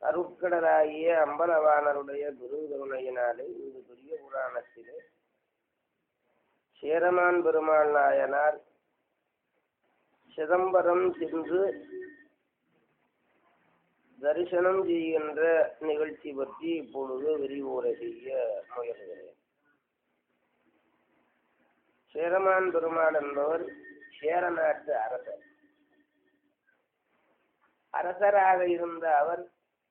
அருட்கடலாகிய அம்பலவாணருடைய பெருங்கருணையினாலே இந்த பெரிய புராணத்திலே சேரமான் பெருமாள் நாயனார் சிதம்பரம் சென்று தரிசனம் செய்கின்ற நிகழ்ச்சி பற்றி இப்பொழுது விரிவுரை செய்ய முயல்கிறேன் சேரமான் பெருமாள் என்பவர் சேர நாட்டு அரசர் அரசராக இருந்த அவர்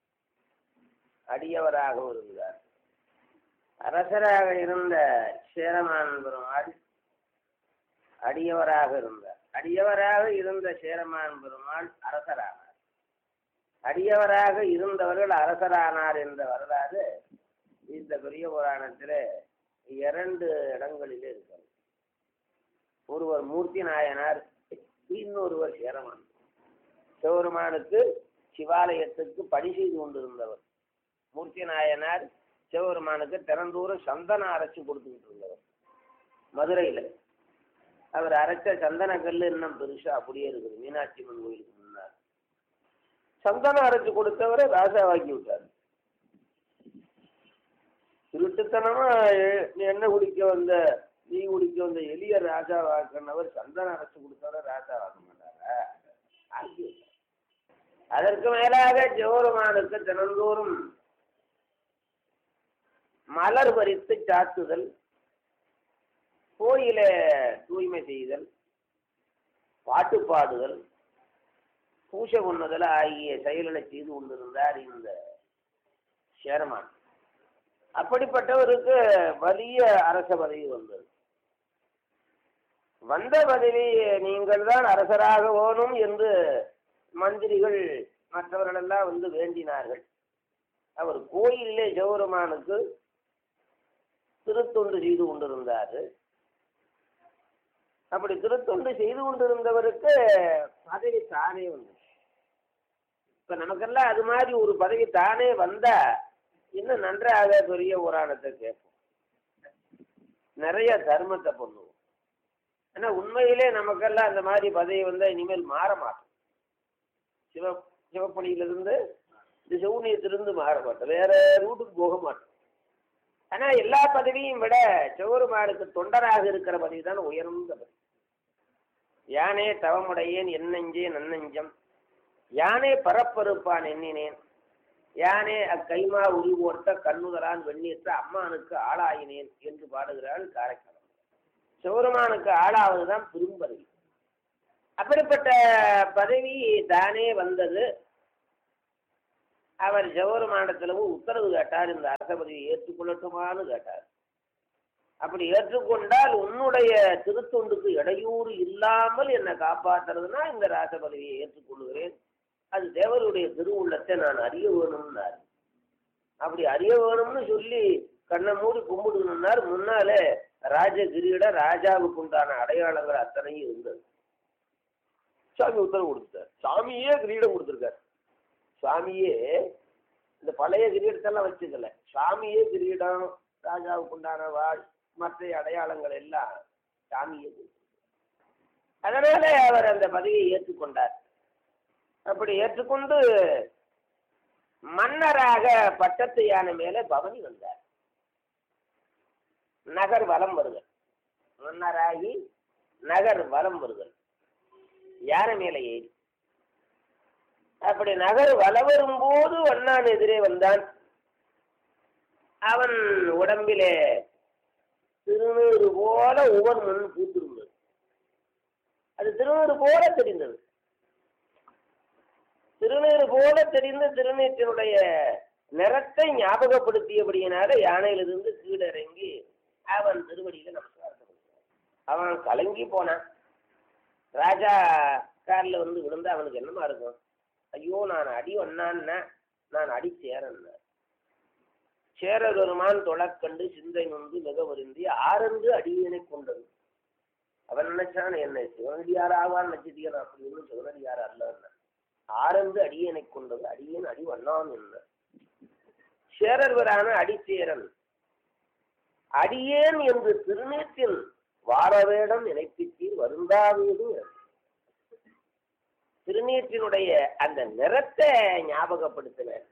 அடியவராக இருந்தார் அரசராக இருந்த சேரமான் பெருமாள் அடியவராக இருந்தார் அடியவராக இருந்த சேரமான் பெருமாள் அரசரானார் அடியவராக இருந்தவர்கள் அரசரானார் என்ற வரலாறு இந்த பெரிய புராணத்தில் இரண்டு இடங்களிலே இருக்கிறது ஒருவர் மூர்த்தி நாயனார் இன்னொருவர் சேரமான் சிவபெருமானுக்கு சிவாலயத்துக்கு பணி செய்து கொண்டிருந்தவர் மூர்த்தி நாயனார் சிவபெருமானுக்கு திறந்தூர சந்தனம் அரைச்சு கொடுத்துக்கிட்டு இருந்தவர் மதுரையில் அவர் அரைச்ச சந்தன கல் இன்னும் பெருசா அப்படியே இருக்குது மீனாட்சி அம்மன் கோயிலுக்கு முன்னார் சந்தனம் அரைச்சு கொடுத்தவரை ராஜாவாக்கி விட்டார் திருட்டுத்தனமா எண்ணெய் குடிக்க வந்த நீ குடிக்க வந்த எளிய ராஜா வாக்கினவர் சந்தனம் அரைச்சு கொடுத்தவரை ராஜா வாக்க மாட்டாரா ஆக்கி விட்டார் அதற்கு மேலாக ஜோருமானுக்கு தினந்தோறும் மலர் பறித்து சாத்துதல் கோயில தூய்மை செய்தல் பாட்டு பாடுதல் பூஜை பண்ணுதல் ஆகிய செயல்களை செய்து கொண்டிருந்தார் இந்த சேரமான் அப்படிப்பட்டவருக்கு வலிய அரச பதவி வந்தது வந்த பதவி நீங்கள் தான் அரசராக வேணும் என்று மந்திரிகள் மற்றவர்களெல்லாம் வந்து வேண்டினார்கள் அவர் கோயிலே ஜெவருமானுக்கு திருத்தொண்டு செய்து கொண்டிருந்தார் அப்படி திருத்தொண்டு செய்து கொண்டிருந்தவருக்கு பதவி தானே வந்து இப்ப நமக்கெல்லாம் அது மாதிரி ஒரு பதவி தானே வந்தா இன்னும் நன்றாக பெரிய புராணத்தை கேட்போம் நிறைய தர்மத்தை பண்ணுவோம் ஆனா உண்மையிலே நமக்கெல்லாம் அந்த மாதிரி பதவி வந்தா இனிமேல் மாற மாட்டோம் சிவ சிவப்பணியிலிருந்து இந்த செவுனியத்திலிருந்து மாற மாட்டோம் வேற ரூட்டுக்கு போக மாட்டோம் ஆனா எல்லா பதவியும் விட சிவருமானுக்கு தொண்டராக இருக்கிற பதவி தான் உயர்ந்த பதவி யானே தவமுடையேன் என்னஞ்சே நன்னஞ்சம் யானே பரப்பறுப்பான் எண்ணினேன் யானே அக்கைமா உரி ஓட்ட கண்ணுதலான் வெண்ணீற்ற அம்மானுக்கு ஆளாயினேன் என்று பாடுகிறாள் காரைக்காலம் சிவருமானுக்கு ஆளாவதுதான் பெரும்பதவி அப்படிப்பட்ட பதவி தானே வந்தது அவர் ஜவருமானத்திலவும் உத்தரவு கேட்டார் இந்த அரச பதவியை ஏற்றுக்கொள்ளட்டுமான்னு கேட்டார் அப்படி ஏற்றுக்கொண்டால் உன்னுடைய திருத்தொண்டுக்கு இடையூறு இல்லாமல் என்னை காப்பாற்றுறதுனா இந்த ராச பதவியை ஏற்றுக்கொள்கிறேன் அது தேவருடைய திருவுள்ளத்தை நான் அறிய வேணும்னார் அப்படி அறிய வேணும்னு சொல்லி கண்ணை மூடி கும்பிடணும்னார் முன்னாலே ராஜ கிரீட ராஜாவுக்கு உண்டான அடையாளங்கள் அத்தனையும் இருந்தது சாமி உத்தரவு கொடுத்தார் சாமியே கிரீடம் கொடுத்துருக்காரு சாமியே இந்த பழைய கிரீடத்தெல்லாம் வச்சுக்கல சாமியே கிரீடம் ராஜாவுக்கு உண்டான வாழ் மற்ற அடையாளங்கள் எல்லாம் சாமியே அதனால அவர் அந்த பதவியை ஏற்றுக்கொண்டார் அப்படி ஏற்றுக்கொண்டு மன்னராக பட்டத்து யானை மேலே பவனி வந்தார் நகர் வலம் வருதல் மன்னராகி நகர் வலம் வருதல் யானை மேலே ஏறி அப்படி நகர் வளவரும் போது வண்ணான் எதிரே வந்தான் அவன் உடம்பிலே திருநீறு போல ஒவ்வொரு மண் பூத்திருந்தது அது திருநீறு போல தெரிந்தது திருநீறு போல தெரிந்த திருநீற்றினுடைய நிறத்தை ஞாபகப்படுத்தியபடியினால யானையிலிருந்து கீழிறங்கி அவன் திருவடியில நமஸ்காரத்தை அவன் கலங்கி போனான் ராஜா காரில் வந்து விழுந்தா அவனுக்கு என்னமா இருக்கும் ஐயோ நான் அடி ஒன்னான்னா நான் அடி சேரன்னா சேரருமான் தொழக்கண்டு சிந்தை நொந்து மிக வருந்தி ஆரந்து அடியனை கொண்டது அவன் நினைச்சான் என்ன சிவனடியார் ஆவான் நட்சத்திரம் அப்படின்னு சிவனடியார் அல்ல ஆரந்து அடியனை கொண்டது அடியன் அடி வண்ணான் என்ன சேரர்வரான அடிச்சேரன் அடியேன் என்று திருநீற்றில் வாரவேடம் நினைப்பித்தீர் வருந்தாதீது திருநீற்றினுடைய அந்த நிறத்தை ஞாபகப்படுத்தின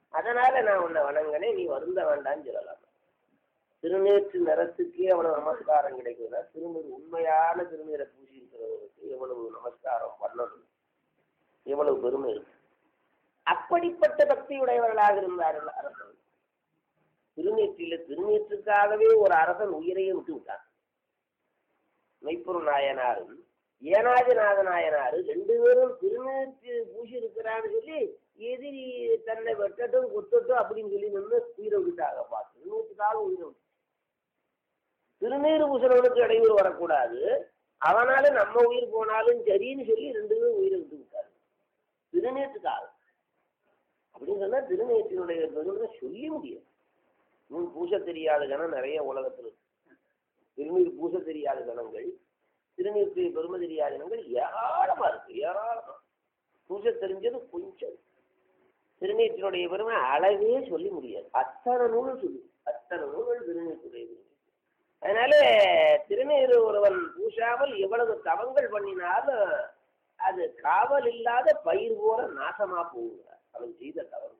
அதனால நான் உன்னை வணங்கினேன் நீ வருந்த வேண்டாம்னு சொல்லலாம் திருநீற்று நிறத்துக்கே அவ்வளவு நமஸ்காரம் கிடைக்குதுன்னா திருநீர் உண்மையான திருநீரை பூசி இருக்கிறவருக்கு எவ்வளவு நமஸ்காரம் பண்ணணும் எவ்வளவு பெருமை இருக்கு அப்படிப்பட்ட பக்தி உடையவர்களாக இருந்தார்கள் அரசன் திருநீற்றில திருநீற்றுக்காகவே ஒரு அரசன் உயிரையே விட்டு விட்டான் மெய்ப்பொருள் நாயனாரும் ஏனாதிநாத நாயனாரு ரெண்டு பேரும் திருநீற்று பூசி இருக்கிறான்னு சொல்லி எதிரி தன்னை வெட்டட்டும் குத்தட்டும் அப்படின்னு சொல்லி நின்று உயிரை விட்டாங்கப்பா திருநூற்றுக்காக உயிரை விட்டு திருநீர் பூசணவனுக்கு இடையூறு வரக்கூடாது அவனால நம்ம உயிர் போனாலும் சரின்னு சொல்லி ரெண்டு பேரும் உயிரை விட்டு விட்டாரு திருநீற்றுக்காக அப்படின்னு சொன்னா திருநீற்றினுடைய பெருமை சொல்லி முடியும் முன் பூச தெரியாத கணம் நிறைய உலகத்தில் இருக்கு திருநீர் பூச தெரியாத கணங்கள் திருநீருக்கு பெருமை தெரியாத கணங்கள் ஏராளமா இருக்கு ஏராளமா பூச தெரிஞ்சது கொஞ்சம் திருநீற்றினுடைய பெருமை அளவே சொல்லி முடியாது அத்தனை நூல் சொல்லு அத்தனை நூல்கள் திருநீற்றுடைய பெருமை அதனால திருநீர் ஒருவன் பூசாமல் எவ்வளவு தவங்கள் பண்ணினாலும் அது காவல் இல்லாத பயிர் போல நாசமா போகிறார் அவன் செய்த தவங்கள்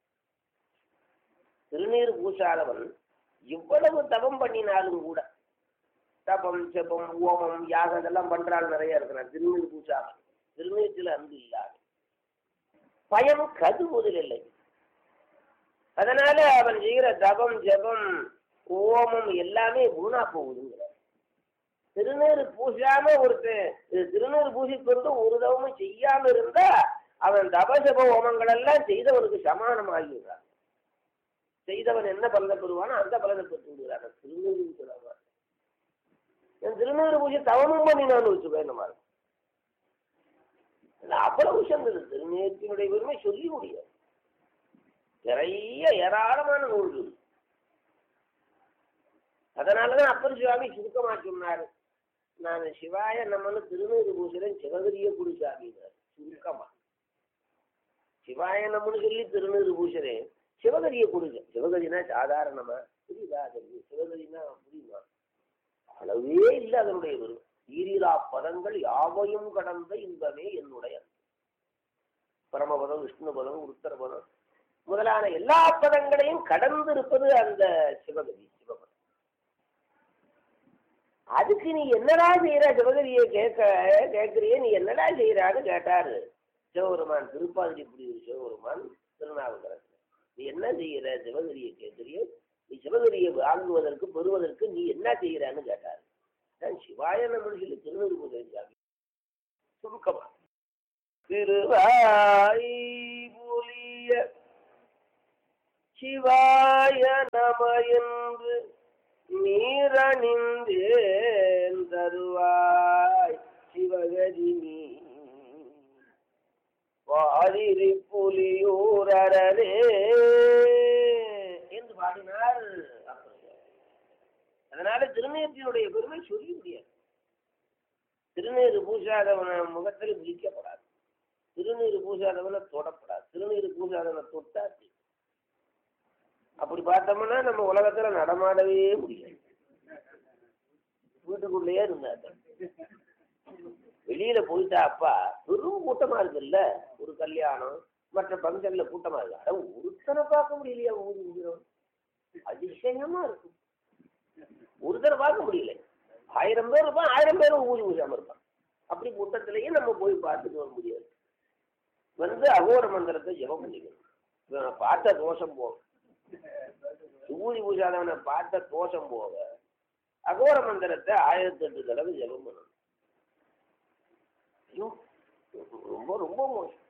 திருநீர் பூசாதவன் இவ்வளவு தவம் பண்ணினாலும் கூட தபம் செபம் ஓமம் யாகம் இதெல்லாம் பண்றாள் நிறைய இருக்கிறான் திருநீர் பூசாமல் திருநீற்றில் அன்பு இல்லாத பயம் கது முதலில்லை அதனால அவன் செய்கிற தபம் ஜெபம் ஓமம் எல்லாமே வீணா போகுதுங்கிற திருநீர் பூசாம ஒருத்தன் இது திருநீர் பூசிக்கொண்டு ஒரு தவமும் செய்யாம இருந்தா அவன் தபஜப ஹோமங்கள் எல்லாம் செய்தவனுக்கு சமானமாகிறான் செய்தவன் என்ன பலனை பெறுவானோ அந்த பலனை பெற்று விடுகிறான் திருநீர் சொல்லுவான் என் திருநீர் பூஜை தவமும் பண்ணினான்னு வச்சுக்கோ என்ன மாதிரி அவ்வளவு விஷயம் இருக்குது திருநீர்த்தினுடைய பெருமை சொல்லி முடியாது நிறைய ஏராளமான நூல்கள் அதனாலதான் அப்பர் சுவாமி சுருக்கமா சொன்னாரு நான் சிவாய நம்மன்னு திருநீர் பூசுறேன் சிவகிரிய குடிசாமினார் சுருக்கமா சிவாய நம்மன்னு சொல்லி திருநீர் பூசுறேன் சிவகரிய குடிசை சிவகரினா சாதாரணமா புரியுதா அது சிவகரினா புரியுமா அளவே இல்லை அதனுடைய வரும் ஈரிலா பதங்கள் யாவையும் கடந்த இன்பமே என்னுடைய பரமபதம் விஷ்ணு பதம் உத்தர பதம் முதலான எல்லா பதங்களையும் கடந்து இருப்பது அந்த சிவகதி சிவபதம் அதுக்கு நீ என்னடா செய்யற சிவகரியை கேட்க கேட்கறிய நீ என்னடா செய்யறான்னு கேட்டாரு சிவபெருமான் திருப்பாதிரி புரியுது சிவபெருமான் திருநாவுக்கரசு நீ என்ன செய்யற சிவகரியை கேட்கறிய நீ சிவகரியை வாங்குவதற்கு பெறுவதற்கு நீ என்ன செய்யறான்னு கேட்டாரு நான் சிவாய நம்ம சொல்லி திருநெல்வேலி சுருக்கமா திருவாய் புலிய சிவாய நம என்று நீரணிந்தேன் தருவாய் சிவகதி நீ வாதிரி புலியூரரே என்று பாடினார் அதனால திருநீற்றினுடைய பெருமை சொல்லி முடியாது திருநீர் பூசாதவன முகத்தில் விழிக்கப்படாது திருநீர் பூசாதவனை தொடப்படாது திருநீர் பூசாதவனை தொட்டாச்சு அப்படி பார்த்தோம்னா நம்ம உலகத்துல நடமாடவே முடியாது வீட்டுக்குள்ளேயே இருந்தாங்க வெளியில போயிட்டா அப்பா பெரும் கூட்டமா இருக்குல்ல ஒரு கல்யாணம் மற்ற பங்கன்ல கூட்டமா இருக்கு அட ஒருத்தனை பார்க்க முடியலையா ஊதி முடியும் அதிசயமா இருக்கும் ஒருத்தரை பார்க்க முடியல ஆயிரம் பேர் இருப்பான் ஆயிரம் பேரும் ஊதி ஊசாம இருப்பான் அப்படி கூட்டத்திலேயே நம்ம போய் பார்த்துட்டு வர முடியாது வந்து அகோர மந்திரத்தை ஜெபம் பண்ணிக்கணும் இவனை பார்த்த தோஷம் போகும் ஊதி பூசாதவனை பார்த்த தோஷம் போக அகோர மந்திரத்தை ஆயிரத்தி எட்டு தடவை ஜெபம் பண்ணணும் ஐயோ ரொம்ப ரொம்ப மோசம்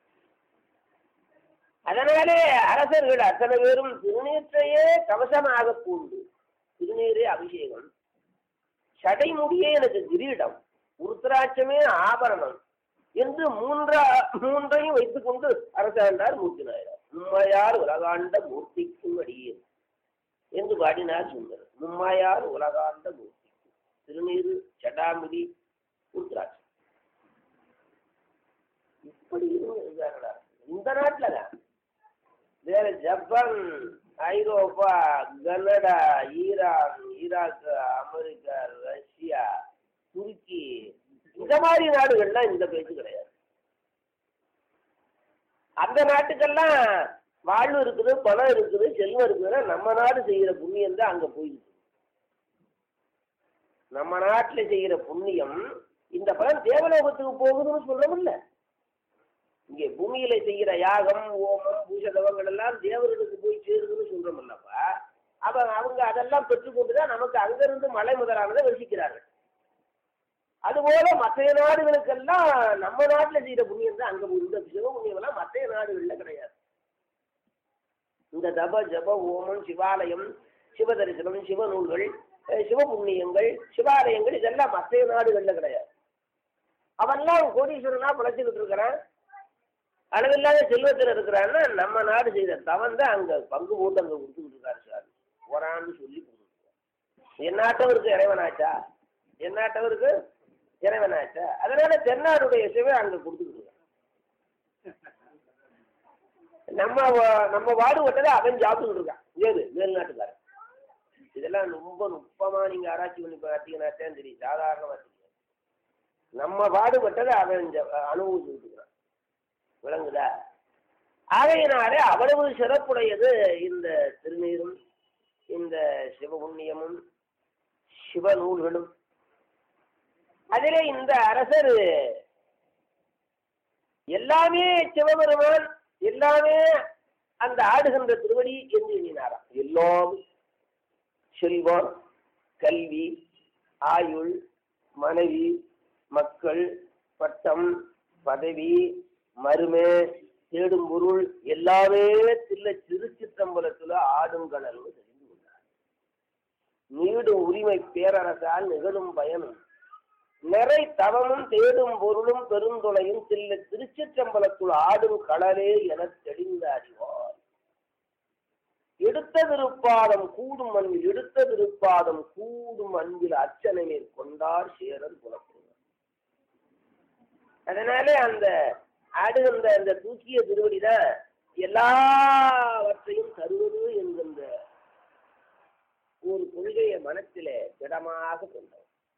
அதனாலே அரசர்கள் அத்தனை பேரும் திருநீற்றையே கவசமாக பூண்டு திருநீரே அபிஷேகம் சடைமுடியே எனக்கு கிரீடம் உருத்திராட்சமே ஆபரணம் என்று மூன்றா மூன்றையும் வைத்துக் கொண்டு அரசாண்டார் மூர்த்தி நாயர் உண்மையார் உலகாண்ட மூர்த்திக்கும் அடியேன் என்று பாடினார் சுந்தர் மும்மாயார் உலகாண்ட மூர்த்தி திருநீர் சடாமுடி உருத்திராட்சம் இப்படி இருந்தாங்களா இந்த நாட்டுல தான் வேற ஜப்பான் ஐரோப்பா Canada Iran Iraq America Russia துருக்கி இந்த மாதிரி நாடுகள்லாம் இந்த பேச்சு கிடையாது அந்த நாட்டுக்கெல்லாம் வாழ்வு இருக்குது பணம் இருக்குது செல்வம் இருக்குதுன்னா நம்ம நாடு செய்கிற புண்ணியம் தான் அங்கே போயிருக்கு நம்ம நாட்டில் செய்கிற புண்ணியம் இந்த பலன் தேவலோகத்துக்கு போகுதுன்னு சொல்றோம்ல இங்கே பூமியில செய்கிற யாகம் ஓமம் பூஷதவங்கள் எல்லாம் தேவர்களுக்கு போய் சேருதுன்னு சொல்றோம்லப்பா அவன் அவங்க அதெல்லாம் பெற்றுக்கொண்டு தான் நமக்கு அங்கிருந்து மலை முதலானதை வசிக்கிறார்கள் அதுபோல மற்ற நாடுகளுக்கெல்லாம் நம்ம நாட்டில் செய்கிற புண்ணியம் தான் அங்கே இந்த சிவ புண்ணியம் எல்லாம் மற்ற நாடுகளில் கிடையாது இந்த தப ஜப ஓமம் சிவாலயம் சிவதரிசனம் சிவநூல்கள் அஹ் சிவபுண்ணியங்கள் சிவாலயங்கள் இதெல்லாம் மற்ற நாடுகளில் கிடையாது அவன்லாம் கோடீஸ்வரனா பிழைச்சிக்கிட்டு இருக்கிறான் அளவில்லாத செல்வத்தில் இருக்கிறான்னா நம்ம நாடு செய்த தவன் தான் அங்கே பங்கு போட்டு அங்கே கொடுத்துக்கிட்டு இருக்காரு சார் போறான்னு சொல்லி கொடுத்துருக்காரு எந்நாட்டவருக்கு இறைவனாச்சா எந்நாட்டவருக்கு இறைவனாச்சா அதனால தென்னாடுடைய சிவன் அங்கே கொடுத்துக்கிட்டு இருக்கான் நம்ம வா- நம்ம வாடுபட்டதை அவன் சாப்பிட்டுக்கிட்டு இருக்கான் ஏது மேல்நாட்டுக்காரன் இதெல்லாம் ரொம்ப நுட்பமா நீங்க ஆராய்ச்சி பண்ணி பார்த்தீங்கன்னா தான் தெரியும் சாதாரணமா தெரியும் நம்ம பாடுபட்டதை அவன் ஜ- அனுபவிச்சுட்டு இருக்கிறான் விளங்குதா ஆகையினாலே அவ்வளவு சிறப்புடையது இந்த திருநீரும் இந்த சிவபுண்ணியமும் சிவநூல்களும் அதிலே இந்த அரசர் எல்லாமே சிவபெருமான் எல்லாமே அந்த ஆடுகின்ற திருவடி என்று எண்ணினாராம் எல்லாம் செல்வம் கல்வி ஆயுள் மனைவி மக்கள் பட்டம் பதவி மருமே தேடும் பொருள் எல்லாமே தில்ல திருச்சிற்றம்பலத்துல ஆடுங்கடல்னு தெரிந்து கொண்டார் நீடும் உரிமை பேரரசால் நிகழும் பயனும் நிறை தவமும் தேடும் பொருளும் பெருந்துணையும் தில்ல திருச்சிற்றம்பலத்துள் ஆடும் கடலே எனத் தெளிந்த அறிவார் எடுத்த திருப்பாதம் கூடும் அன்பில் எடுத்த திருப்பாதம் கூடும் அன்பில் அர்ச்சனை மேற்கொண்டார் சேரர் புலப்படுவார் அதனால அந்த ஆடுகின்ற அந்த தூக்கிய திருவடிதான் எல்லாவற்றையும் தருவது என்கின்ற ஒரு கொள்கையை மனத்திலே திடமாக கொண்டவர்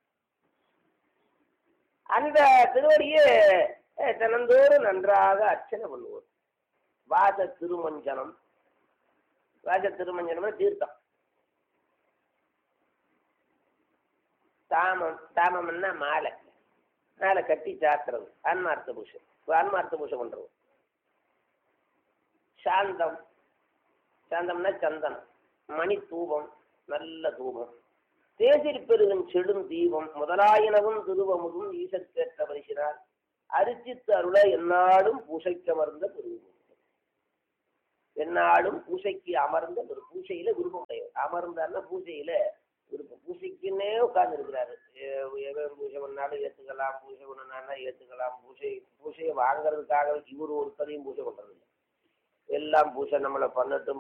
அந்த திருவடியை அஹ், தினந்தோறும் நன்றாக அர்ச்சனை பண்ணுவோம் வாச திருமஞ்சனம் வாச திருமஞ்சனம்னா தீர்த்தம் தாமம் தாமம்னா மாலை மாலை கட்டி சாத்துறது ஆன்மார்த்த பூஷை ஆன்மார்த்த பூஷை பண்றது சாந்தம் சாந்தம்னா சந்தனம் மணி தூபம் நல்ல தூபம் தேசில் பெருகும் செடும் தீபம் முதலாயினவும் திருவமுதும் ஈசற்கேற்ற பரிசினார் அரிசித்து அருள எந்நாளும் பூசைக்கு அமர்ந்த பெருகும் எந்நாளும் பூசைக்கு அமர்ந்த ஒரு பூசையில விருப்பம் உடையவர் அமர்ந்தார்னா பூசையில விருப்பம் பூசைக்குன்னே உட்கார்ந்து இருக்கிறாரு எவன் பூஜை பண்ணாலும் ஏத்துக்கலாம் பூஜை பண்ணா ஏத்துக்கலாம் பூஜை பூஜையை வாங்குறதுக்காக இவர் ஒருத்தரையும் பூஜை பண்றது இல்லை எல்லாம் பூஜை நம்மளை பண்ணட்டும்